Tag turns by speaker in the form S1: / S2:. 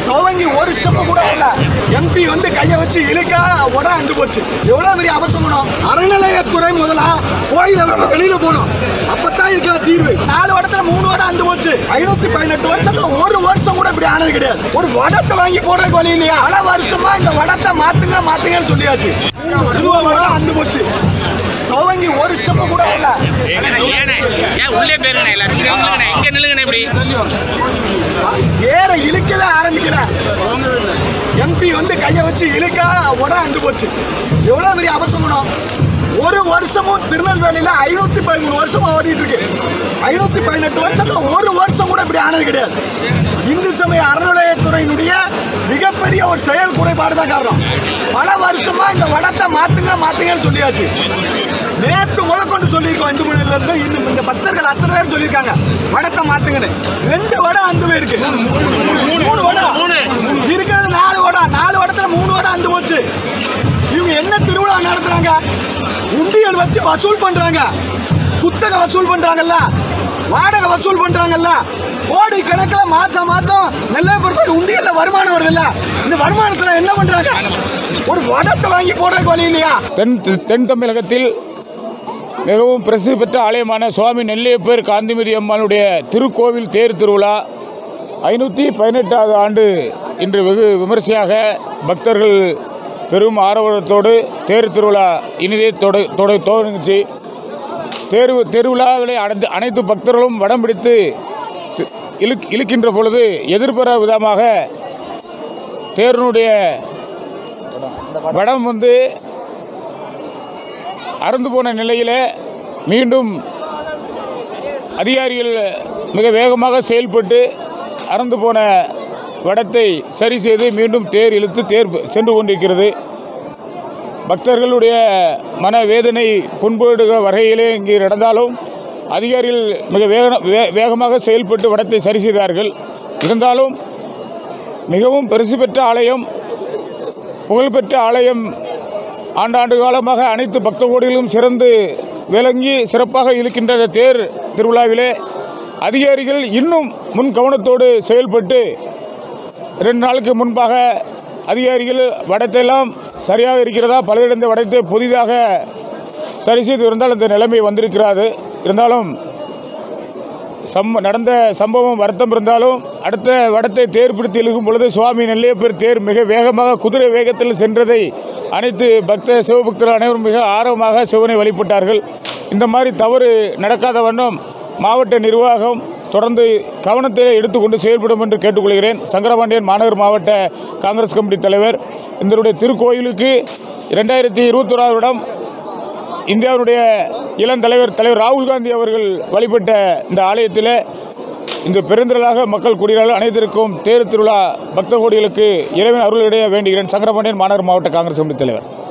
S1: துவங்கி ஒரு ஸ்டெப் கூட வரல எம்பி வந்து கையை வச்சு இழுக்கா உட அந்து போச்சு எவ்வளவு பெரிய அவசரம் அறநிலையத்துறை முதல்ல கோயிலை விட்டு வெளியில போகணும் அப்பதான் இதுக்கெல்லாம் தீர்வு நாலு வடத்துல மூணு வடம் அந்து போச்சு ஐநூத்தி பதினெட்டு வருஷத்துல ஒரு வருஷம் கூட இப்படி ஆனது கிடையாது ஒரு வடத்தை வாங்கி போடுறதுக்கு வழி இல்லையா பல வருஷமா இந்த வடத்தை மாத்துங்க மாத்துங்கன்னு சொல்லியாச்சு இருபது வடம் அந்து போச்சு துவங்கி ஒரு ஸ்டெப் கூட வரல
S2: ஏண்ணே ஏன் உள்ளே போயிருங்கண்ணே எல்லாரும் இங்க நில்லுங்கண்ணே இங்க நில்லுங்கண்ணே இப்படி
S1: ஏற இழுக்கவே ஆரம்பிக்கல எம்பி வந்து கையை வச்சு இழுக்கா உட அந்து போச்சு எவ்வளவு பெரிய அவசரம் ஒரு வருஷமும் திருநெல்வேலியில ஐநூத்தி பதிமூணு வருஷமா ஓடிட்டு இருக்கு ஐநூத்தி பதினெட்டு வருஷத்துல ஒரு வருஷம் கூட இப்படி ஆனது கிடையாது இந்து சமய அறநிலையத்துறையினுடைய மிகப்பெரிய ஒரு செயல் குறைபாடு தான் காரணம் பல வருஷமா இந்த வடத்தை மாத்துங்க மாத்துங்கன்னு சொல்லியாச்சு நேற்று முதற்கொண்டு சொல்லியிருக்கோம் இந்து மொழியில இருந்து இந்த இந்த பக்தர்கள் அத்தனை பேர் சொல்லியிருக்காங்க வடத்தை மாத்துங்கன்னு ரெண்டு வடம் அந்த இருக்கு மூணு வடம் இருக்கிறது நாலு வடம் நாலு வடத்துல மூணு வடம் அந்த போச்சு இவங்க என்ன திருவிழா நடத்துறாங்க உண்டியல் வச்சு வசூல் பண்றாங்க குத்தகை வசூல் பண்றாங்கல்ல வாடகை வசூல் பண்றாங்கல்ல கோடி கணக்கில் மாசம் மாசம் நெல்லையப்பர் கோயில் உண்டியல்ல வருமானம் வருதுல்ல இந்த வருமானத்துல என்ன பண்றாங்க ஒரு வடத்தை வாங்கி போடுறதுக்கு வழி இல்லையா
S3: தென் தென் தமிழகத்தில் மிகவும் பிரசித்தி பெற்ற ஆலயமான சுவாமி நெல்லையப்பர் காந்திமதி அம்மாளுடைய திருக்கோவில் தேர் திருவிழா ஐநூற்றி பதினெட்டாவது ஆண்டு இன்று வெகு விமரிசையாக பக்தர்கள் பெரும் ஆரவாரத்தோடு தேர் திருவிழா இனிதே தொட தொட தொடங்குச்சு தேர் திருவிழாவிலே அனைத்து அனைத்து பக்தர்களும் வடம் பிடித்து தி- இழுக் இழுக்கின்ற பொழுது எதிர்பார விதமாக தேரினுடைய வடம் வந்து அறந்து போன நிலையில் மீண்டும் அதிகாரிகள் மிக வேகமாக செயல்பட்டு அறந்து போன வடத்தை சரி செய்து மீண்டும் தேர் இழுத்து தேர் சென்று கொண்டிருக்கிறது பக்தர்களுடைய மனவேதனை புண்படுகிற வகையிலே இங்கே நடந்தாலும் அதிகாரிகள் மிக வேக வே- வேகமாக செயல்பட்டு வடத்தை சரி செய்தார்கள் இருந்தாலும் மிகவும் பெருசு பெற்ற ஆலயம் புகழ்பெற்ற ஆலயம் ஆண்டாண்டு காலமாக அனைத்து பக்த கோடிகளும் சிறந்து விளங்கி சிறப்பாக இருக்கின்ற இந்த தேர் திருவிழாவிலே அதிகாரிகள் இன்னும் முன் கவனத்தோடு செயல்பட்டு ரெண்டு நாளுக்கு முன்பாக அதிகாரிகள் வடத்தையெல்லாம் சரியாக இருக்கிறதா பலரிடந்த வடத்தை புதிதாக சரி செய்து இருந்தால் இந்த நிலைமை வந்திருக்கிறது இருந்தாலும் சம் நடந்த சம்பவம் வருத்தம் இருந்தாலும் அடுத்த வடத்தை தேர் பிடித்து இழுக்கும் பொழுது சுவாமி நெல்லையப்பர் தேர் மிக வேகமாக குதிரை வேகத்தில் சென்றதை அனைத்து பக்த சிவபக்தர்கள் அனைவரும் மிக ஆர்வமாக சிவனை வழிபட்டார்கள் இந்த மாதிரி தவறு நடக்காத வண்ணம் மாவட்ட நிர்வாகம் தொடர்ந்து கவனத்தை எடுத்துக்கொண்டு செயல்படும் என்று கேட்டுக்கொள்கிறேன் சங்கரபாண்டியன் மாநகர் மாவட்ட காங்கிரஸ் கமிட்டி தலைவர் இதனுடைய திருக்கோயிலுக்கு இரண்டாயிரத்தி இருபத்தோராவது வருடம் இந்தியாவுடைய இளம் தலைவர் தலைவர் ராகுல் காந்தி அவர்கள் வழிபட்ட இந்த ஆலயத்தில் இந்த பெருந்திரளாக மக்கள் கூடினார்கள் அனைத்திற்கும் தேர் திருவிழா பக்த கோடிகளுக்கு இறைவன் அருளிடைய வேண்டுகிறேன் சங்கரபாண்டியன் மாநகர் மாவட்ட காங்கிரஸ் கமிட்டி தலைவர்